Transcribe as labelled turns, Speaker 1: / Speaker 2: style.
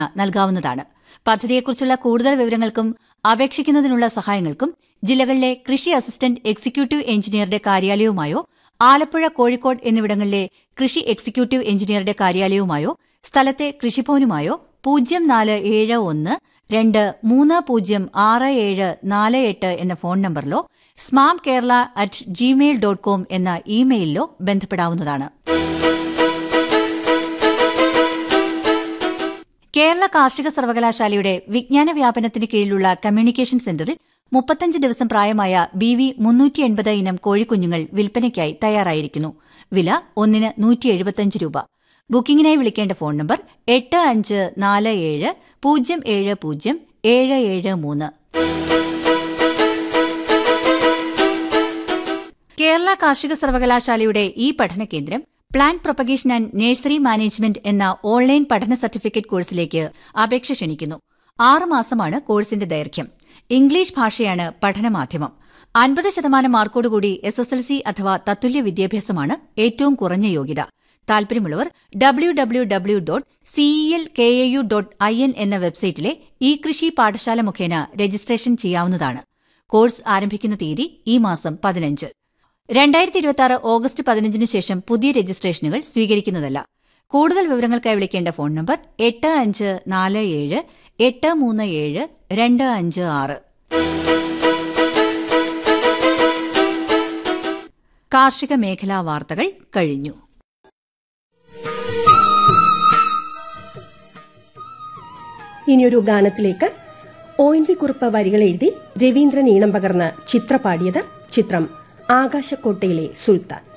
Speaker 1: നൽകാവുന്നതാണ് പദ്ധതിയെക്കുറിച്ചുള്ള കൂടുതൽ വിവരങ്ങൾക്കും അപേക്ഷിക്കുന്നതിനുള്ള സഹായങ്ങൾക്കും ജില്ലകളിലെ കൃഷി അസിസ്റ്റന്റ് എക്സിക്യൂട്ടീവ് എഞ്ചിനീയറുടെ കാര്യാലയവുമായോ ആലപ്പുഴ കോഴിക്കോട് എന്നിവിടങ്ങളിലെ കൃഷി എക്സിക്യൂട്ടീവ് എഞ്ചിനീയറുടെ കാര്യാലയവുമായോ സ്ഥലത്തെ കൃഷിഭവനുമായോ പൂജ്യം നാല് ഏഴ് ഒന്ന് രണ്ട് മൂന്ന് പൂജ്യം ആറ് ഏഴ് നാല് എട്ട് എന്ന ഫോൺ നമ്പറിലോ സ്മാം Kerala at Gmail dot com എന്ന ഇമെയിലിലോ ബന്ധപ്പെടാവുന്നതാണ് കേരള കാർഷിക സർവകലാശാലയുടെ വിജ്ഞാന വ്യാപനത്തിന് കീഴിലുള്ള കമ്മ്യൂണിക്കേഷൻ സെന്ററിൽ മുപ്പത്തഞ്ച് ദിവസം പ്രായമായ ബി വി മുന്നൂറ്റി എൺപത് ഇനം കോഴിക്കുഞ്ഞുങ്ങൾ വിൽപ്പനയ്ക്കായി തയ്യാറായിരിക്കുന്നു വില ഒന്നിന് നൂറ്റി എഴുപത്തിയഞ്ച് രൂപ ബുക്കിംഗിനായി വിളിക്കേണ്ട ഫോൺ നമ്പർ എട്ട് അഞ്ച് നാല് ഏഴ് പൂജ്യം ഏഴ് പൂജ്യം ഏഴ് ഏഴ് മൂന്ന് കേരള കാർഷിക സർവകലാശാലയുടെ ഈ പഠന കേന്ദ്രം plant propagation and nursery management എന്ന ഓൺലൈൻ പഠന സർട്ടിഫിക്കറ്റ് കോഴ്സിലേക്ക് അപേക്ഷ ക്ഷണിക്കുന്നു ആറ് മാസമാണ് കോഴ്സിന്റെ ദൈർഘ്യം ഇംഗ്ലീഷ് ഭാഷയാണ് പഠനമാധ്യമം അൻപത് ശതമാനം മാർക്കോടുകൂടി എസ് എസ് എൽ സി അഥവാ തത്തുല്യ വിദ്യാഭ്യാസമാണ് ഏറ്റവും കുറഞ്ഞ യോഗ്യത താൽപര്യമുള്ളവർ W W W dot C E L K A U dot I N എന്ന വെബ്സൈറ്റിലെ ഇ കൃഷി പാഠശാല മുഖേന രജിസ്ട്രേഷൻ ചെയ്യാവുന്നതാണ് കോഴ്സ് ആരംഭിക്കുന്ന തീയതി ഈ മാസം പതിനഞ്ച് രണ്ടായിരത്തി ഇരുപത്തിയാറ് ഓഗസ്റ്റ് പതിനഞ്ചിന് ശേഷം പുതിയ രജിസ്ട്രേഷനുകൾ സ്വീകരിക്കുന്നതല്ല കൂടുതൽ വിവരങ്ങൾക്കായി വിളിക്കേണ്ട ഫോൺ നമ്പർ എട്ട് അഞ്ച് നാല് ഏഴ് എട്ട് മൂന്ന് ഏഴ് രണ്ട് അഞ്ച് ആറ് കാർഷിക മേഖലാ വാർത്തകൾ കഴിഞ്ഞു
Speaker 2: ഇനിയൊരു ഗാനത്തിലേക്ക് ഒ എൻ വി കുറിപ്പ് വരികൾ എഴുതി രവീന്ദ്രൻ ഈണം പകർന്ന് ചിത്ര പാടിയത് ചിത്രം ആകാശക്കോട്ടയിലെ സുൽത്താൻ